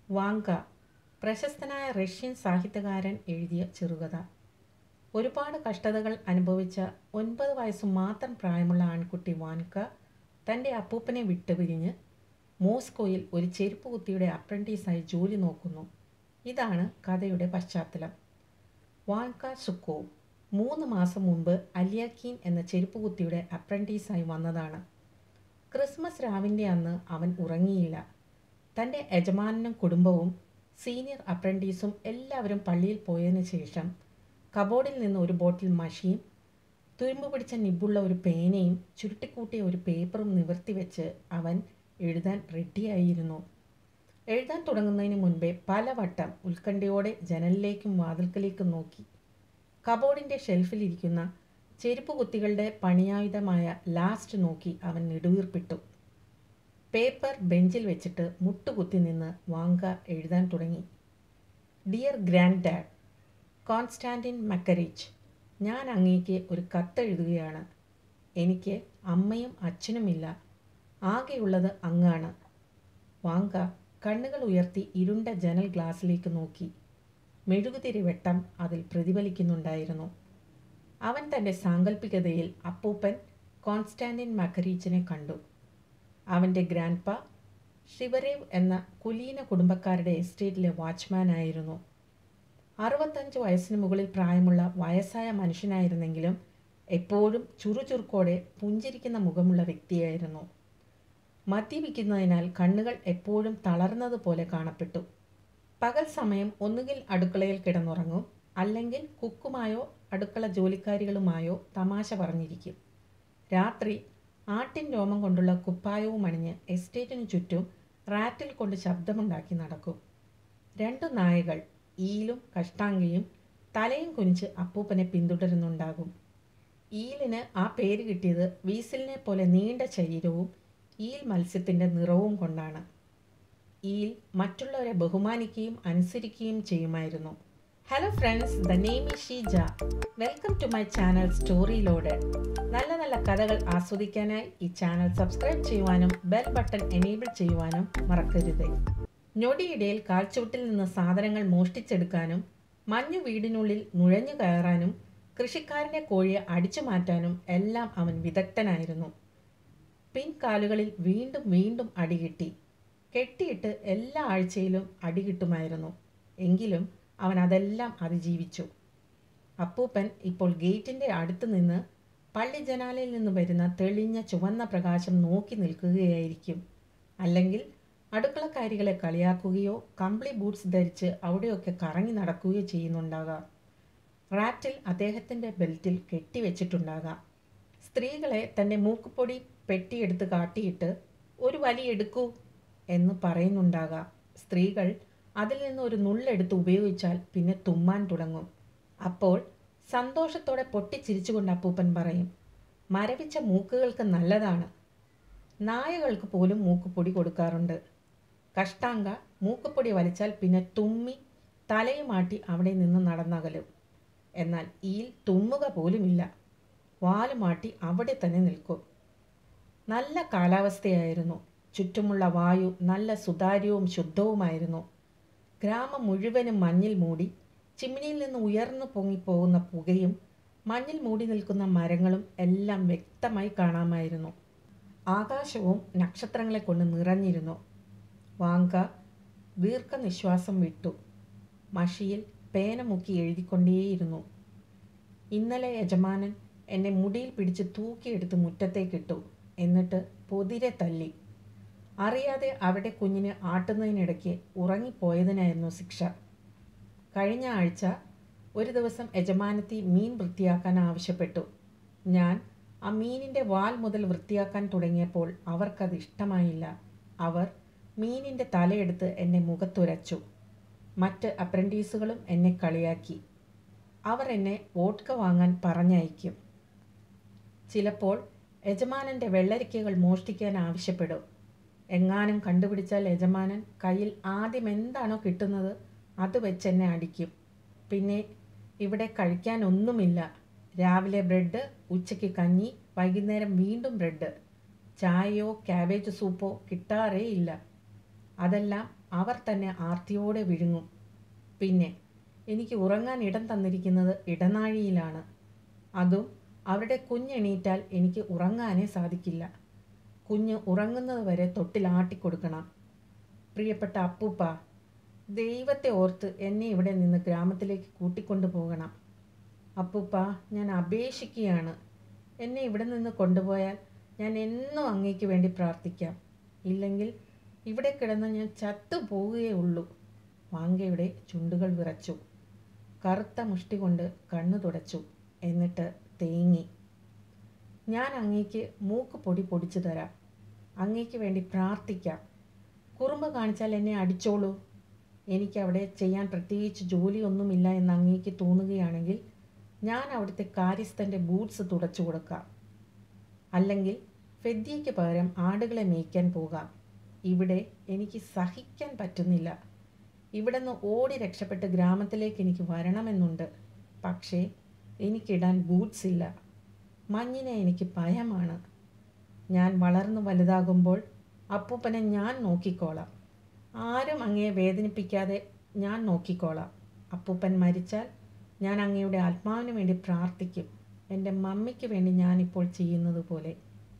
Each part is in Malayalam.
വാങ്ക പ്രശസ്തനായ റഷ്യൻ സാഹിത്യകാരൻ എഴുതിയ ചെറുകഥ ഒരുപാട് കഷ്ടതകൾ അനുഭവിച്ച ഒൻപത് വയസ്സ് മാത്രം പ്രായമുള്ള ആൺകുട്ടി വാൻക തൻ്റെ അപ്പൂപ്പനെ വിട്ടുപിരിഞ്ഞ് മോസ്കോയിൽ ഒരു ചെരുപ്പ് കുത്തിയുടെ അപ്രൻറ്റീസായി ജോലി നോക്കുന്നു ഇതാണ് കഥയുടെ പശ്ചാത്തലം വാൻക സുക്കോ മൂന്ന് മാസം മുമ്പ് അലിയാക്കീൻ എന്ന ചെരുപ്പ് കുത്തിയുടെ അപ്രൻറ്റീസായി വന്നതാണ് ക്രിസ്മസ് രാവിൻ്റെ അന്ന് അവൻ ഉറങ്ങിയില്ല തൻ്റെ യജമാനനും കുടുംബവും സീനിയർ അപ്രൻറ്റീസും എല്ലാവരും പള്ളിയിൽ പോയതിനു ശേഷം കബോർഡിൽ നിന്ന് ഒരു ബോട്ടിൽ മഷിയും തുരുമ്പ് പിടിച്ച നിബുള്ള ഒരു പേനയും ചുരുട്ടിക്കൂട്ടിയ ഒരു പേപ്പറും നിവർത്തി വെച്ച് അവൻ എഴുതാൻ റെഡിയായിരുന്നു എഴുതാൻ തുടങ്ങുന്നതിന് മുൻപേ പലവട്ടം ഉത്കണ്ഠയോടെ ജനലിലേക്കും വാതിൽക്കലേക്കും നോക്കി കബോർഡിൻ്റെ ഷെൽഫിലിരിക്കുന്ന ചെരുപ്പ് കുത്തികളുടെ പണിയായുധമായ ലാസ്റ്റ് നോക്കി അവൻ നെടുവീർപ്പിട്ടു പേപ്പർ ബെഞ്ചിൽ വെച്ചിട്ട് മുട്ടുകുത്തി നിന്ന് വാങ്ക എഴുതാൻ തുടങ്ങി dear granddad Konstantin Makarich ഞാൻ അങ്ങേക്ക് ഒരു കത്തെഴുതുകയാണ് എനിക്ക് അമ്മയും അച്ഛനുമില്ല ആകെയുള്ളത് അങ്ങാണ് വാങ്ക കണ്ണുകൾ ഉയർത്തി ഇരുണ്ട ജനൽ ഗ്ലാസ്സിലേക്ക് നോക്കി മെഴുകുതിരി വെട്ടം അതിൽ പ്രതിഫലിക്കുന്നുണ്ടായിരുന്നു അവൻ തൻ്റെ സാങ്കല്പികതയിൽ അപ്പൂപ്പൻ കോൺസ്റ്റാൻറ്റിൻ മക്കരീച്ചിനെ കണ്ടു അവൻ്റെ ഗ്രാൻഡ്പ ഷിവരേവ് എന്ന കുലീന കുടുംബക്കാരുടെ എസ്റ്റേറ്റിലെ വാച്ച്മാനായിരുന്നു അറുപത്തഞ്ച് വയസ്സിന് മുകളിൽ പ്രായമുള്ള വയസ്സായ മനുഷ്യനായിരുന്നെങ്കിലും എപ്പോഴും ചുറുചുറുക്കോടെ പുഞ്ചിരിക്കുന്ന മുഖമുള്ള വ്യക്തിയായിരുന്നു മദ്യപിക്കുന്നതിനാൽ കണ്ണുകൾ എപ്പോഴും തളർന്നതുപോലെ കാണപ്പെട്ടു പകൽ സമയം ഒന്നുകിൽ അടുക്കളയിൽ കിടന്നുറങ്ങും അല്ലെങ്കിൽ കുക്കുമായോ അടുക്കള ജോലിക്കാരികളുമായോ തമാശ പറഞ്ഞിരിക്കും രാത്രി ആട്ടിൻ രോമം കൊണ്ടുള്ള കുപ്പായവും അണിഞ്ഞ് എസ്റ്റേറ്റിനു ചുറ്റും റാറ്റിൽ കൊണ്ട് ശബ്ദമുണ്ടാക്കി നടക്കും രണ്ടു നായകൾ ഈലും കഷ്ടാംഗയും തലയും കുനിച്ച് അപ്പൂപ്പനെ പിന്തുടരുന്നുണ്ടാകും ഈലിന് ആ പേര് കിട്ടിയത് വീസിലിനെ പോലെ നീണ്ട ശരീരവും ഈൽ മത്സ്യത്തിൻ്റെ നിറവും കൊണ്ടാണ് ഈൽ മറ്റുള്ളവരെ ബഹുമാനിക്കുകയും അനുസരിക്കുകയും ചെയ്യുമായിരുന്നു hello friends the name is Sheeja welcome to my channel story load നല്ല നല്ല കഥകൾ ആസ്വദിക്കാനായി ഈ ചാനൽ സബ്സ്ക്രൈബ് ചെയ്യുവാനും ബെൽ ബട്ടൺ എനേബിൾ ചെയ്യുവാനും മറക്കരുത് ഞൊടിയിടയിൽ കാൽച്ചുവട്ടിൽ നിന്ന് സാധനങ്ങൾ മോഷ്ടിച്ചെടുക്കാനും മഞ്ഞു വീടിനുള്ളിൽ നുഴഞ്ഞു കയറാനും കൃഷിക്കാരൻ്റെ കോഴിയെ അടിച്ചു മാറ്റാനും എല്ലാം അവൻ വിദഗ്ധനായിരുന്നു പിൻകാലുകളിൽ വീണ്ടും വീണ്ടും അടികിട്ടി കെട്ടിയിട്ട് എല്ലാ ആഴ്ചയിലും അടികിട്ടുമായിരുന്നു എങ്കിലും അവൻ അതെല്ലാം അതിജീവിച്ചു അപ്പൂപ്പൻ ഇപ്പോൾ ഗേറ്റിൻ്റെ അടുത്ത് നിന്ന് പള്ളി ജനാലയിൽ നിന്ന് വരുന്ന തെളിഞ്ഞ ചുവന്ന പ്രകാശം നോക്കി നിൽക്കുകയായിരിക്കും അല്ലെങ്കിൽ അടുക്കളക്കാരികളെ കളിയാക്കുകയോ കമ്പിളി ബൂട്ട്സ് ധരിച്ച് അവിടെയൊക്കെ കറങ്ങി നടക്കുകയോ ചെയ്യുന്നുണ്ടാകാം റാറ്റിൽ അദ്ദേഹത്തിൻ്റെ ബെൽറ്റിൽ കെട്ടിവെച്ചിട്ടുണ്ടാകാം സ്ത്രീകളെ തൻ്റെ മൂക്കുപൊടി പെട്ടിയെടുത്ത് കാട്ടിയിട്ട് ഒരു വലി എടുക്കൂ എന്ന് പറയുന്നുണ്ടാകാം സ്ത്രീകൾ അതിൽ നിന്ന് ഒരു നുള്ളെടുത്ത് ഉപയോഗിച്ചാൽ പിന്നെ തുമ്മാൻ തുടങ്ങും അപ്പോൾ സന്തോഷത്തോടെ പൊട്ടിച്ചിരിച്ചുകൊണ്ട് അപ്പൂപ്പൻ പറയും മരവിച്ച മൂക്കുകൾക്ക് നല്ലതാണ് നായകൾക്ക് പോലും മൂക്കുപൊടി കൊടുക്കാറുണ്ട് കഷ്ടാങ്ക മൂക്കുപൊടി വലിച്ചാൽ പിന്നെ തുമ്മി തലയുമാട്ടി അവിടെ നിന്ന് നടന്നകലും എന്നാൽ ഈൽ തുമ്മുക പോലുമില്ല വാലുമാട്ടി അവിടെ തന്നെ നിൽക്കും നല്ല കാലാവസ്ഥയായിരുന്നു ചുറ്റുമുള്ള വായു നല്ല സുതാര്യവും ശുദ്ധവുമായിരുന്നു ഗ്രാമം മുഴുവനും മഞ്ഞിൽ മൂടി ചിമ്മിനിയിൽ നിന്ന് ഉയർന്നു പൊങ്ങിപ്പോകുന്ന പുകയും മഞ്ഞിൽ മൂടി നിൽക്കുന്ന മരങ്ങളും എല്ലാം വ്യക്തമായി കാണാമായിരുന്നു ആകാശവും നക്ഷത്രങ്ങളെ കൊണ്ട് നിറഞ്ഞിരുന്നു വാങ്ക ദീർഘനിശ്വാസം വിട്ടു മഷിയിൽ പേന മുക്കി എഴുതിക്കൊണ്ടേയിരുന്നു ഇന്നലെ യജമാനൻ എന്നെ മുടിയിൽ പിടിച്ച് തൂക്കിയെടുത്ത് മുറ്റത്തേക്കിട്ടു എന്നിട്ട് പൊതിരെ തല്ലി അറിയാതെ അവിടെ കുഞ്ഞിനെ ആട്ടുന്നതിനിടയ്ക്ക് ഉറങ്ങിപ്പോയതിനായിരുന്നു ശിക്ഷ കഴിഞ്ഞ ആഴ്ച ഒരു ദിവസം യജമാനത്തി മീൻ വൃത്തിയാക്കാൻ ആവശ്യപ്പെട്ടു ഞാൻ ആ മീനിൻ്റെ വാൽ മുതൽ വൃത്തിയാക്കാൻ തുടങ്ങിയപ്പോൾ അവർക്കത് ഇഷ്ടമായില്ല അവർ മീനിൻ്റെ തലയെടുത്ത് എന്നെ മുഖത്തുരച്ചു മറ്റ് അപ്രൻറ്റീസുകളും എന്നെ കളിയാക്കി അവർ എന്നെ വോട്ട്ക വാങ്ങാൻ പറഞ്ഞയക്കും ചിലപ്പോൾ യജമാനൻ്റെ വെള്ളരിക്കകൾ മോഷ്ടിക്കാൻ ആവശ്യപ്പെടും എങ്ങാനും കണ്ടുപിടിച്ചാൽ യജമാനൻ കയ്യിൽ ആദ്യം എന്താണോ കിട്ടുന്നത് അത് വെച്ച് എന്നെ അടിക്കും പിന്നെ ഇവിടെ കഴിക്കാൻ ഒന്നുമില്ല രാവിലെ ബ്രെഡ് ഉച്ചയ്ക്ക് കഞ്ഞി വൈകുന്നേരം വീണ്ടും ബ്രെഡ് ചായയോ ക്യാബേജ് സൂപ്പോ കിട്ടാറേ ഇല്ല അതെല്ലാം അവർ തന്നെ ആർത്തിയോടെ വിഴുങ്ങും പിന്നെ എനിക്ക് ഉറങ്ങാൻ ഇടം തന്നിരിക്കുന്നത് ഇടനാഴിയിലാണ് അതും അവരുടെ കുഞ്ഞെണീറ്റാൽ എനിക്ക് ഉറങ്ങാനേ സാധിക്കില്ല കുഞ്ഞ് ഉറങ്ങുന്നത് വരെ തൊട്ടിലാട്ടിക്കൊടുക്കണം പ്രിയപ്പെട്ട അപ്പൂപ്പ ദൈവത്തെ ഓർത്ത് എന്നെ ഇവിടെ നിന്ന് ഗ്രാമത്തിലേക്ക് കൂട്ടിക്കൊണ്ടു പോകണം അപ്പൂപ്പ ഞാൻ അപേക്ഷിക്കുകയാണ് എന്നെ ഇവിടെ നിന്ന് കൊണ്ടുപോയാൽ ഞാൻ എന്നും അങ്ങേക്ക് വേണ്ടി പ്രാർത്ഥിക്കാം ഇല്ലെങ്കിൽ ഇവിടെ കിടന്ന് ഞാൻ ചത്തു പോവുകയേ ഉള്ളൂ വാങ്കയുടെ ചുണ്ടുകൾ വിറച്ചു കറുത്ത മുഷ്ടി കൊണ്ട് കണ്ണു തുടച്ചു എന്നിട്ട് തേങ്ങി ഞാൻ അങ്ങേക്ക് മൂക്ക് പൊടി പൊടിച്ചു തരാം അങ്ങേക്ക് വേണ്ടി പ്രാർത്ഥിക്കാം കുറുമ്പ് കാണിച്ചാൽ എന്നെ അടിച്ചോളൂ എനിക്ക് അവിടെ ചെയ്യാൻ പ്രത്യേകിച്ച് ജോലിയൊന്നുമില്ല എന്ന് അങ്ങേക്ക് തോന്നുകയാണെങ്കിൽ ഞാൻ അവിടുത്തെ കാര്യസ്ഥൻ്റെ ബൂട്ട്സ് തുടച്ചു കൊടുക്കാം അല്ലെങ്കിൽ ഫെദ്യയ്ക്ക് പകരം ആടുകളെ മേയ്ക്കാൻ പോകാം ഇവിടെ എനിക്ക് സഹിക്കാൻ പറ്റുന്നില്ല ഇവിടെ നിന്ന് ഓടി രക്ഷപ്പെട്ട് ഗ്രാമത്തിലേക്ക് എനിക്ക് വരണമെന്നുണ്ട് പക്ഷേ എനിക്കിടാൻ ബൂട്ട്സ് ഇല്ല മഞ്ഞിനെ എനിക്ക് ഭയമാണ് ഞാൻ വളർന്നു വലുതാകുമ്പോൾ അപ്പൂപ്പനെ ഞാൻ നോക്കിക്കോളാം ആരും അങ്ങയെ വേദനിപ്പിക്കാതെ ഞാൻ നോക്കിക്കോളാം അപ്പൂപ്പൻ മരിച്ചാൽ ഞാൻ അങ്ങയുടെ ആത്മാവിന് വേണ്ടി പ്രാർത്ഥിക്കും എൻ്റെ മമ്മിക്ക് വേണ്ടി ഞാനിപ്പോൾ ചെയ്യുന്നത് പോലെ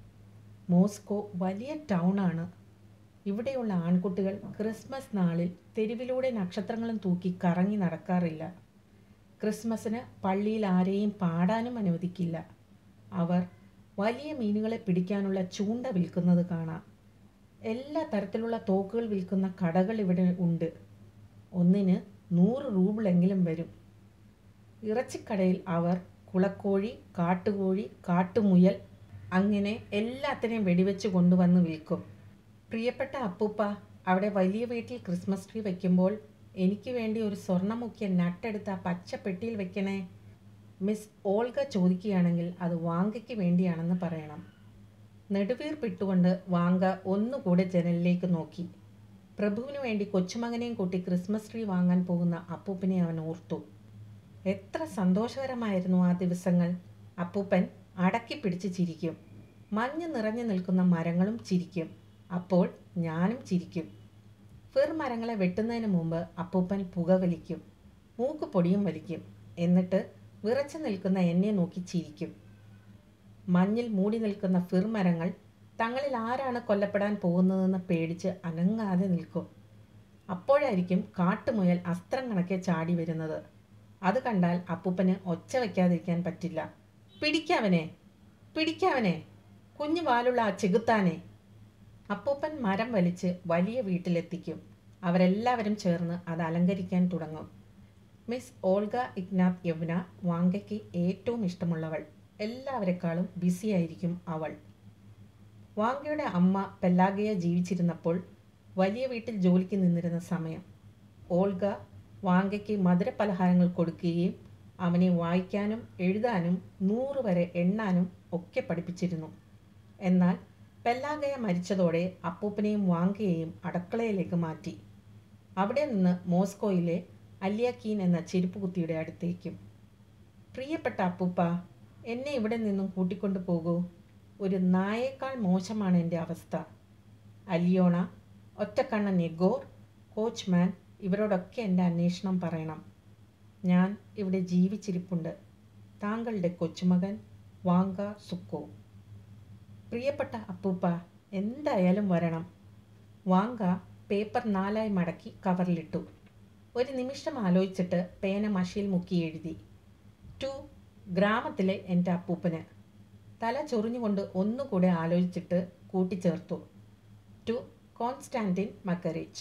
മോസ്കോ വലിയ ടൗണാണ് ഇവിടെയുള്ള ആൺകുട്ടികൾ ക്രിസ്മസ് നാളിൽ തെരുവിലൂടെ നക്ഷത്രങ്ങളും തൂക്കി കറങ്ങി നടക്കാറില്ല ക്രിസ്മസിന് പള്ളിയിൽ ആരെയും പാടാനും അനുവദിക്കില്ല അവർ വലിയ മീനുകളെ പിടിക്കാനുള്ള ചൂണ്ട വിൽക്കുന്നത് കാണാം എല്ലാ തരത്തിലുള്ള തോക്കുകൾ വിൽക്കുന്ന കടകൾ ഇവിടെ ഉണ്ട് ഒന്നിന് നൂറ് റൂബിളെങ്കിലും വരും ഇറച്ചിക്കടയിൽ അവർ കുളക്കോഴി കാട്ടുകോഴി കാട്ടുമുയൽ അങ്ങനെ എല്ലാത്തിനെയും വെടിവെച്ച് കൊണ്ടുവന്ന് വിൽക്കും പ്രിയപ്പെട്ട അപ്പൂപ്പ അവിടെ വലിയ വീട്ടിൽ ക്രിസ്മസ് ട്രീ വയ്ക്കുമ്പോൾ എനിക്ക് വേണ്ടി ഒരു സ്വർണ്ണമുഖ്യ നട്ടെടുത്ത് ആ പച്ച പെട്ടിയിൽ വെക്കണേ മിസ് ഓൾഗ ചോദിക്കുകയാണെങ്കിൽ അത് വാങ്കയ്ക്ക് വേണ്ടിയാണെന്ന് പറയണം നെടുവീർപ്പിട്ടുകൊണ്ട് വാങ്ക ഒന്നുകൂടെ ജനലിലേക്ക് നോക്കി പ്രഭുവിന് വേണ്ടി കൊച്ചുമകനെയും കൂട്ടി ക്രിസ്മസ് ട്രീ വാങ്ങാൻ പോകുന്ന അപ്പൂപ്പനെ അവൻ ഓർത്തു എത്ര സന്തോഷകരമായിരുന്നു ആ ദിവസങ്ങൾ അപ്പൂപ്പൻ അടക്കി പിടിച്ച് ചിരിക്കും മഞ്ഞ് നിറഞ്ഞു നിൽക്കുന്ന മരങ്ങളും ചിരിക്കും അപ്പോൾ ഞാനും ചിരിക്കും ഫിർ മരങ്ങളെ വെട്ടുന്നതിന് മുമ്പ് അപ്പൂപ്പൻ പുക വലിക്കും മൂക്ക് പൊടിയും വലിക്കും എന്നിട്ട് വിറച്ചു നിൽക്കുന്ന എന്നെ നോക്കി ചിരിക്കും മഞ്ഞിൽ മൂടി നിൽക്കുന്ന ഫിർ മരങ്ങൾ തങ്ങളിൽ ആരാണ് കൊല്ലപ്പെടാൻ പോകുന്നതെന്ന് പേടിച്ച് അനങ്ങാതെ നിൽക്കും അപ്പോഴായിരിക്കും കാട്ടുമുയൽ അസ്ത്രം കണക്കെ ചാടി വരുന്നത് അത് കണ്ടാൽ അപ്പൂപ്പന് ഒച്ച വയ്ക്കാതിരിക്കാൻ പറ്റില്ല പിടിക്കാവനെ പിടിക്കാവനെ കുഞ്ഞു വാലുള്ള ആ ചെകുത്താനെ അപ്പൂപ്പൻ മരം വലിച്ച് വലിയ വീട്ടിലെത്തിക്കും അവരെല്ലാവരും ചേർന്ന് അത് അലങ്കരിക്കാൻ തുടങ്ങും മിസ് ഓൾഗ ഇഗ്നാത് യവ്ന വാങ്കയ്ക്ക് ഏറ്റവും ഇഷ്ടമുള്ളവൾ എല്ലാവരെക്കാളും ബിസിയായിരിക്കും അവൾ വാങ്കയുടെ അമ്മ പെല്ലാഗയ ജീവിച്ചിരുന്നപ്പോൾ വലിയ വീട്ടിൽ ജോലിക്ക് നിന്നിരുന്ന സമയം ഓൾഗ വാങ്കയ്ക്ക് മധുരപലഹാരങ്ങൾ കൊടുക്കുകയും അവനെ വായിക്കാനും എഴുതാനും നൂറ് വരെ എണ്ണാനും ഒക്കെ പഠിപ്പിച്ചിരുന്നു എന്നാൽ പെല്ലാഗയ മരിച്ചതോടെ അപ്പൂപ്പനെയും വാങ്കയെയും അടുക്കളയിലേക്ക് മാറ്റി അവിടെ നിന്ന് മോസ്കോയിലെ അല്യാക്കീൻ എന്ന ചെരുപ്പുകുത്തിയുടെ അടുത്തേക്കും പ്രിയപ്പെട്ട അപ്പൂപ്പ എന്നെ ഇവിടെ നിന്നും കൂട്ടിക്കൊണ്ടു പോകൂ ഒരു നായേക്കാൾ മോശമാണ് എൻ്റെ അവസ്ഥ അലിയോണ ഒറ്റക്കണ്ണൻ എഗോർ കോച്ച്മാൻ ഇവരോടൊക്കെ എൻ്റെ അന്വേഷണം പറയണം ഞാൻ ഇവിടെ ജീവിച്ചിരിപ്പുണ്ട് താങ്കളുടെ കൊച്ചുമകൻ വാങ്ക സുക്കോ പ്രിയപ്പെട്ട അപ്പൂപ്പ എന്തായാലും വരണം വാങ്ക പേപ്പർ നാലായി മടക്കി കവറിലിട്ടു ഒരു നിമിഷം ആലോചിച്ചിട്ട് പേന മഷിയിൽ മുക്കി എഴുതി ടു ഗ്രാമത്തിലെ എൻ്റെ അപ്പൂപ്പന് തല ചൊറിഞ്ഞുകൊണ്ട് ഒന്നുകൂടെ ആലോചിച്ചിട്ട് കൂട്ടിച്ചേർത്തു ടു കോൺസ്റ്റാൻറ്റിൻ മക്കറേജ്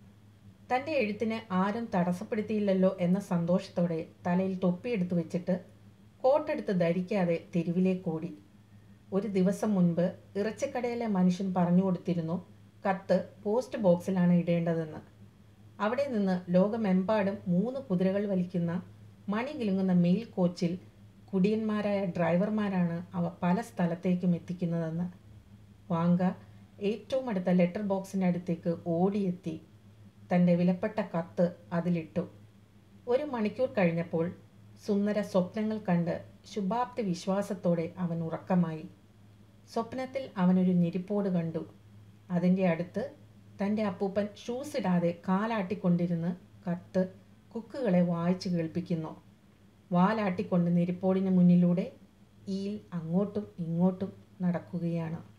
തൻ്റെ എഴുത്തിന് ആരും തടസ്സപ്പെടുത്തിയില്ലല്ലോ എന്ന സന്തോഷത്തോടെ തലയിൽ തൊപ്പിയെടുത്ത് വെച്ചിട്ട് കോട്ടെടുത്ത് ധരിക്കാതെ തെരുവിലേക്കോടി ഒരു ദിവസം മുൻപ് ഇറച്ചിക്കടയിലെ മനുഷ്യൻ പറഞ്ഞു കൊടുത്തിരുന്നു കത്ത് പോസ്റ്റ് ബോക്സിലാണ് ഇടേണ്ടതെന്ന് അവിടെ നിന്ന് ലോകമെമ്പാടും മൂന്ന് കുതിരകൾ വലിക്കുന്ന മണി കിലുങ്ങുന്ന മെയിൽ കോച്ചിൽ കുടിയന്മാരായ ഡ്രൈവർമാരാണ് അവ പല സ്ഥലത്തേക്കും എത്തിക്കുന്നതെന്ന് വാങ്ക ഏറ്റവും അടുത്ത ലെറ്റർ ബോക്സിൻ്റെ അടുത്തേക്ക് ഓടിയെത്തി തൻ്റെ വിലപ്പെട്ട കത്ത് അതിലിട്ടു ഒരു മണിക്കൂർ കഴിഞ്ഞപ്പോൾ സുന്ദര സ്വപ്നങ്ങൾ കണ്ട് ശുഭാപ്തി വിശ്വാസത്തോടെ അവൻ ഉറക്കമായി സ്വപ്നത്തിൽ അവനൊരു ഞെരിപ്പോട് കണ്ടു അതിൻ്റെ അടുത്ത് തൻ്റെ അപ്പൂപ്പൻ ഷൂസ് ഇടാതെ കാലാട്ടിക്കൊണ്ടിരുന്ന് കത്ത് കുക്കുകളെ വായിച്ചു കേൾപ്പിക്കുന്നു വാലാട്ടിക്കൊണ്ട് നെരിപ്പോടിന് മുന്നിലൂടെ ഈൽ അങ്ങോട്ടും ഇങ്ങോട്ടും നടക്കുകയാണ്